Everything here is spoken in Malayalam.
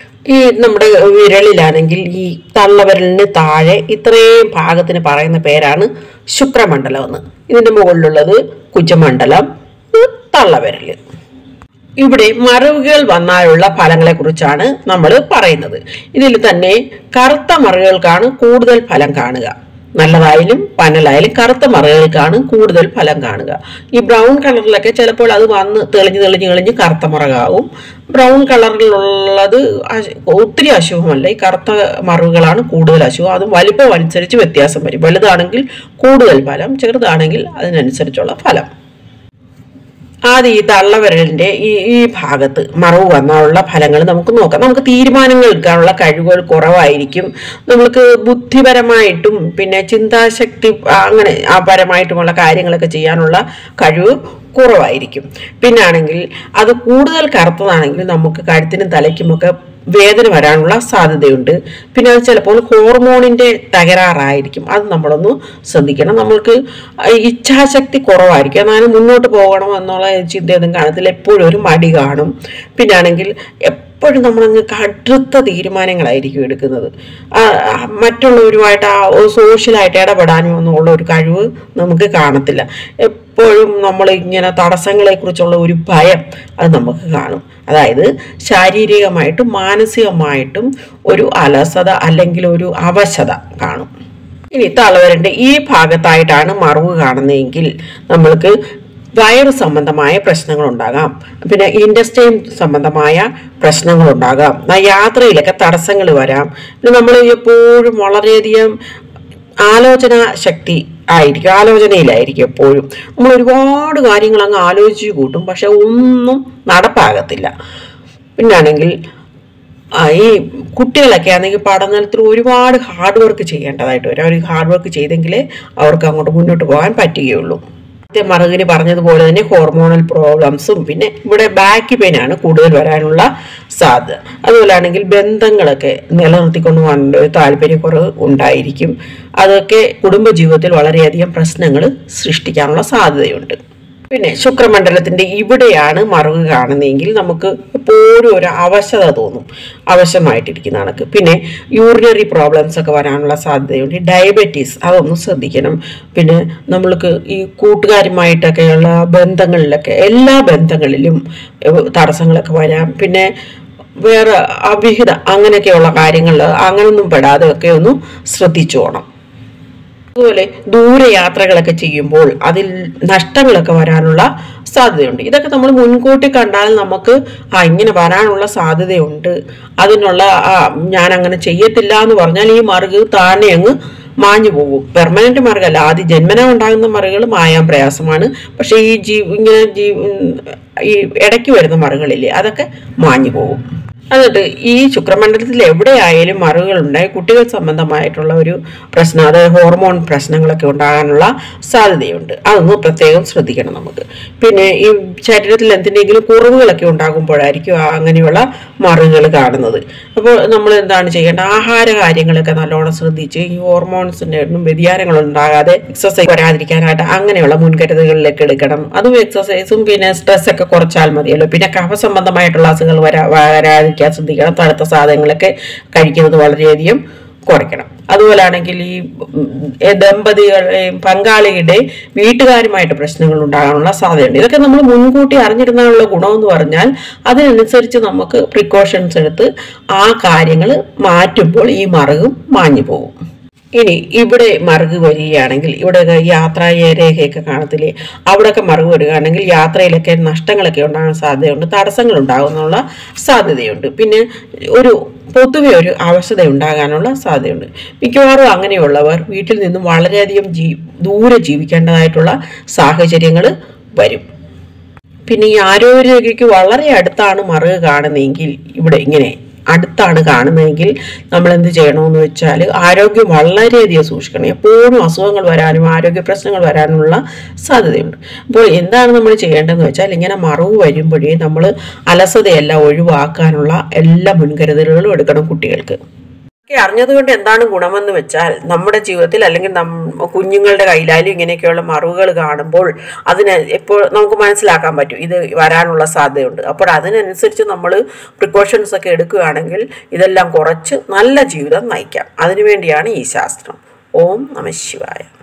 ഈ നമ്മുടെ വിരലിലാണെങ്കിൽ ഈ തള്ളവിരലിന് താഴെ ഇത്രയും ഭാഗത്തിന് പറയുന്ന പേരാണ് ശുക്രമണ്ഡലം എന്ന് ഇതിന്റെ മുകളിലുള്ളത് കുജമണ്ഡലം ഇത് തള്ളവിരല് ഇവിടെ മറിവുകൾ വന്നാലുള്ള ഫലങ്ങളെ കുറിച്ചാണ് നമ്മൾ പറയുന്നത് ഇതിൽ തന്നെ കറുത്ത മറിവുകൾക്കാണ് കൂടുതൽ ഫലം കാണുക നല്ലതായാലും പനലായാലും കറുത്ത മറകൾക്കാണ് കൂടുതൽ ഫലം കാണുക ഈ ബ്രൗൺ കളറിലൊക്കെ ചിലപ്പോൾ അത് വന്ന് തെളിഞ്ഞ് തെളിഞ്ഞ് തെളിഞ്ഞ് കറുത്ത മറകാവും ബ്രൗൺ കളറിലുള്ളത് അശ്- ഒത്തിരി അശുഭമല്ല ഈ കറുത്ത മറവുകളാണ് കൂടുതൽ അശുഭം അതും വലിപ്പം അനുസരിച്ച് വ്യത്യാസം വരും വലുതാണെങ്കിൽ കൂടുതൽ ഫലം ചെറുതാണെങ്കിൽ അതിനനുസരിച്ചുള്ള ഫലം ആദ്യം ഈ തള്ളവിരലിന്റെ ഈ ഈ ഭാഗത്ത് മറവ് വന്നാലുള്ള ഫലങ്ങൾ നമുക്ക് നോക്കാം നമുക്ക് തീരുമാനങ്ങൾ എടുക്കാനുള്ള കഴിവുകൾ കുറവായിരിക്കും നമുക്ക് ബുദ്ധിപരമായിട്ടും പിന്നെ ചിന്താശക്തി ആ, അങ്ങനെ ആ പരമായിട്ടുമുള്ള കാര്യങ്ങളൊക്കെ ചെയ്യാനുള്ള കഴിവ് കുറവായിരിക്കും പിന്നാണെങ്കിൽ അത് കൂടുതൽ കറുത്തതാണെങ്കിൽ നമുക്ക് കഴുത്തിനും തലയ്ക്കുമൊക്കെ വേദന വരാനുള്ള സാധ്യതയുണ്ട് പിന്നെ അത് ചിലപ്പോൾ ഹോർമോണിന്റെ തകരാറായിരിക്കും അത് നമ്മളൊന്ന് ശ്രദ്ധിക്കണം നമ്മൾക്ക് ഇച്ഛാശക്തി കുറവായിരിക്കും എന്നാലും മുന്നോട്ട് പോകണം എന്നുള്ള ചിന്തയൊന്നും കാണത്തില്ല എപ്പോഴും ഒരു മടി കാണും പിന്നാണെങ്കിൽ എപ്പോഴും നമ്മളങ്ങ് കടുത്ത തീരുമാനങ്ങളായിരിക്കും എടുക്കുന്നത് ആ, ആ, മറ്റുള്ളവരുമായിട്ട് ആ സോഷ്യലായിട്ട് ഇടപെടാനും ഒന്നുമുള്ള ഒരു കഴിവ് നമുക്ക് കാണത്തില്ല എപ്പോഴും നമ്മൾ ഇങ്ങനെ തടസ്സങ്ങളെ കുറിച്ചുള്ള ഒരു ഭയം അത് നമുക്ക് കാണും അതായത് ശാരീരികമായിട്ടും മാനസികമായിട്ടും ഒരു അലസത അല്ലെങ്കിൽ ഒരു അവശത കാണും ഇനി തളവരന്റെ ഈ ഭാഗത്തായിട്ടാണ് മറവ് കാണുന്നതെങ്കിൽ നമ്മൾക്ക് വയറ് സംബന്ധമായ പ്രശ്നങ്ങൾ ഉണ്ടാകാം പിന്നെ ഇൻഡസ്റ്റൈൻ സംബന്ധമായ പ്രശ്നങ്ങൾ ഉണ്ടാകാം ആ യാത്രയിലൊക്കെ തടസ്സങ്ങൾ വരാം പിന്നെ നമ്മൾ എപ്പോഴും വളരെയധികം ആലോചന ശക്തി ആയിരിക്കും ആലോചനയിലായിരിക്കും എപ്പോഴും നമ്മൾ ഒരുപാട് കാര്യങ്ങൾ അങ്ങ് ആലോചിച്ച് കൂട്ടും പക്ഷെ ഒന്നും നടപ്പാകത്തില്ല പിന്നാണെങ്കിൽ ആ, ഈ കുട്ടികളൊക്കെ ആണെങ്കിൽ പഠനത്തിൽ ഒരുപാട് ഹാർഡ് വർക്ക് ചെയ്യേണ്ടതായിട്ട് വരും അവർ ഹാർഡ് വർക്ക് ചെയ്തെങ്കിലേ അവർക്ക് അങ്ങോട്ട് മുന്നോട്ട് പോകാൻ പറ്റുകയുള്ളൂ ആദ്യം മറുകിന് പറഞ്ഞതുപോലെ തന്നെ ഹോർമോണൽ പ്രോബ്ലംസും പിന്നെ ഇവിടെ ബാക്ക് പെയിനാണ് കൂടുതൽ വരാനുള്ള സാധ്യത അതുപോലെ ആണെങ്കിൽ ബന്ധങ്ങളൊക്കെ നിലനിർത്തിക്കൊണ്ട് പോകാനുള്ള ഒരു താല്പര്യക്കുറവ് ഉണ്ടായിരിക്കും അതൊക്കെ കുടുംബജീവിതത്തിൽ വളരെയധികം പ്രശ്നങ്ങൾ സൃഷ്ടിക്കാനുള്ള സാധ്യതയുണ്ട് പിന്നെ ശുക്രമണ്ഡലത്തിന്റെ ഇവിടെയാണ് മറവ് കാണുന്നതെങ്കിൽ നമുക്ക് എപ്പോഴും ഒരു അവശത തോന്നും അവശമായിട്ടിരിക്കുന്ന കണക്ക് പിന്നെ യൂറിനറി പ്രോബ്ലംസ് ഒക്കെ വരാനുള്ള സാധ്യതയുണ്ട് ഡയബറ്റീസ് അതൊന്ന് ശ്രദ്ധിക്കണം പിന്നെ നമ്മൾക്ക് ഈ കൂട്ടുകാരുമായിട്ടൊക്കെയുള്ള ബന്ധങ്ങളിലൊക്കെ എല്ലാ ബന്ധങ്ങളിലും ഏഹ്, തടസ്സങ്ങളൊക്കെ വരാം പിന്നെ വേറെ അവിഹിത അങ്ങനെയൊക്കെയുള്ള കാര്യങ്ങൾ അങ്ങനൊന്നും പെടാതെ ഒക്കെ ഒന്ന് ശ്രദ്ധിച്ചു പോകണം അതുപോലെ ദൂരയാത്രകളൊക്കെ ചെയ്യുമ്പോൾ അതിൽ നഷ്ടങ്ങളൊക്കെ വരാനുള്ള സാധ്യതയുണ്ട് ഇതൊക്കെ നമ്മൾ മുൻകൂട്ടി കണ്ടാൽ നമുക്ക് ആ ഇങ്ങനെ വരാനുള്ള സാധ്യതയുണ്ട് അതിനുള്ള ആ, ഞാൻ അങ്ങനെ ചെയ്യത്തില്ല എന്ന് പറഞ്ഞാൽ ഈ മറുക് താനെ അങ്ങ് മാഞ്ഞു പോകും പെർമനന്റ് മറുകല്ല ആദ്യം ജന്മന ഉണ്ടാകുന്ന മറുകൾ മായാൻ പ്രയാസമാണ് പക്ഷെ ഈ ജീ ഇങ്ങനെ ജീ ഈ ഇടയ്ക്ക് വരുന്ന മറുകളില്ലേ അതൊക്കെ മാഞ്ഞു പോകും എന്നിട്ട് ഈ ശുക്രമണ്ഡലത്തിൽ എവിടെയായാലും മറുകളുണ്ടായി കുട്ടികൾ സംബന്ധമായിട്ടുള്ള ഒരു പ്രശ്നം അതായത് ഹോർമോൺ പ്രശ്നങ്ങളൊക്കെ ഉണ്ടാകാനുള്ള സാധ്യതയുണ്ട് അതൊന്ന് പ്രത്യേകം ശ്രദ്ധിക്കണം നമുക്ക് പിന്നെ ഈ ശരീരത്തിൽ എന്തിനെങ്കിലും കുറവുകളൊക്കെ ഉണ്ടാകുമ്പോഴായിരിക്കും ആ അങ്ങനെയുള്ള മറുകൾ കാണുന്നത് അപ്പോൾ നമ്മൾ എന്താണ് ചെയ്യേണ്ടത് ആഹാര കാര്യങ്ങളൊക്കെ നല്ലോണം ശ്രദ്ധിച്ച് ഈ ഹോർമോൺസിൻ്റെ ഒന്നും വ്യതിയാനങ്ങൾ ഉണ്ടാകാതെ എക്സസൈസ് വരാതിരിക്കാനായിട്ട് അങ്ങനെയുള്ള മുൻകരുതലുകളിലൊക്കെ എടുക്കണം അതും എക്സസൈസും പിന്നെ സ്ട്രെസ് ഒക്കെ കുറച്ചാൽ മതിയല്ലോ പിന്നെ കഫ സംബന്ധമായിട്ടുള്ള അസുഖങ്ങൾ വരാ വരാതിരിക്കാൻ ശ്രദ്ധിക്കണം തണുത്ത സാധനങ്ങളൊക്കെ കഴിക്കുന്നത് വളരെയധികം കുറയ്ക്കണം അതുപോലെ ആണെങ്കിൽ ഈ ഉം, ഏ, ദമ്പതികളുടെയും പങ്കാളിയുടെയും വീട്ടുകാരുമായിട്ട് പ്രശ്നങ്ങൾ ഉണ്ടാകാനുള്ള സാധ്യതയുണ്ട് ഇതൊക്കെ നമ്മൾ മുൻകൂട്ടി അറിഞ്ഞിരുന്നാലുള്ള ഗുണമെന്ന് പറഞ്ഞാൽ അതിനനുസരിച്ച് നമുക്ക് പ്രിക്കോഷൻസ് എടുത്ത് ആ കാര്യങ്ങൾ മാറ്റുമ്പോൾ ഈ മറുകും മാഞ്ഞു പോകും ഇനി ഇവിടെ മറുക് വരികയാണെങ്കിൽ ഇവിടെ യാത്രാ രേഖയൊക്കെ കാണത്തില്ലേ അവിടെയൊക്കെ മറുക് വരികയാണെങ്കിൽ യാത്രയിലൊക്കെ നഷ്ടങ്ങളൊക്കെ ഉണ്ടാകാൻ സാധ്യതയുണ്ട് തടസ്സങ്ങൾ ഉണ്ടാകുന്നുള്ള സാധ്യതയുണ്ട് പിന്നെ ഒരു പൊതുവെ ഒരു അവശത ഉണ്ടാകാനുള്ള സാധ്യതയുണ്ട് മിക്കവാറും അങ്ങനെയുള്ളവർ വീട്ടിൽ നിന്നും വളരെയധികം ജീ ദൂരെ ജീവിക്കേണ്ടതായിട്ടുള്ള സാഹചര്യങ്ങൾ വരും പിന്നെ ഈ ആരോഗ്യരേഖയ്ക്ക് വളരെ അടുത്താണ് മറുക് കാണുന്നതെങ്കിൽ ഇവിടെ ഇങ്ങനെ അടുത്താണ് കാണുന്നതെങ്കിൽ നമ്മൾ എന്ത് ചെയ്യണമെന്ന് വെച്ചാൽ ആരോഗ്യം വളരെയധികം സൂക്ഷിക്കണം എപ്പോഴും അസുഖങ്ങൾ വരാനും ആരോഗ്യ പ്രശ്നങ്ങൾ വരാനുള്ള സാധ്യതയുണ്ട് അപ്പോൾ എന്താണ് നമ്മൾ ചെയ്യേണ്ടതെന്ന് വെച്ചാൽ ഇങ്ങനെ മറവ് വരുമ്പോഴേ നമ്മൾ അലസതയെല്ലാം ഒഴിവാക്കാനുള്ള എല്ലാ മുൻകരുതലുകളും എടുക്കണം കുട്ടികൾക്ക് ഒക്കെ അറിഞ്ഞതുകൊണ്ട് എന്താണ് ഗുണമെന്ന് വെച്ചാൽ നമ്മുടെ ജീവിതത്തിൽ അല്ലെങ്കിൽ നം കുഞ്ഞുങ്ങളുടെ കയ്യിലായാലും ഇങ്ങനെയൊക്കെയുള്ള മറിവുകൾ കാണുമ്പോൾ അതിന് എപ്പോൾ നമുക്ക് മനസ്സിലാക്കാൻ പറ്റും ഇത് വരാനുള്ള സാധ്യതയുണ്ട് അപ്പോൾ അതിനനുസരിച്ച് നമ്മൾ പ്രിക്കോഷൻസ് ഒക്കെ എടുക്കുകയാണെങ്കിൽ ഇതെല്ലാം കുറച്ച് നല്ല ജീവിതം നയിക്കാം അതിനുവേണ്ടിയാണ് ഈ ശാസ്ത്രം ഓം നമ ശിവായ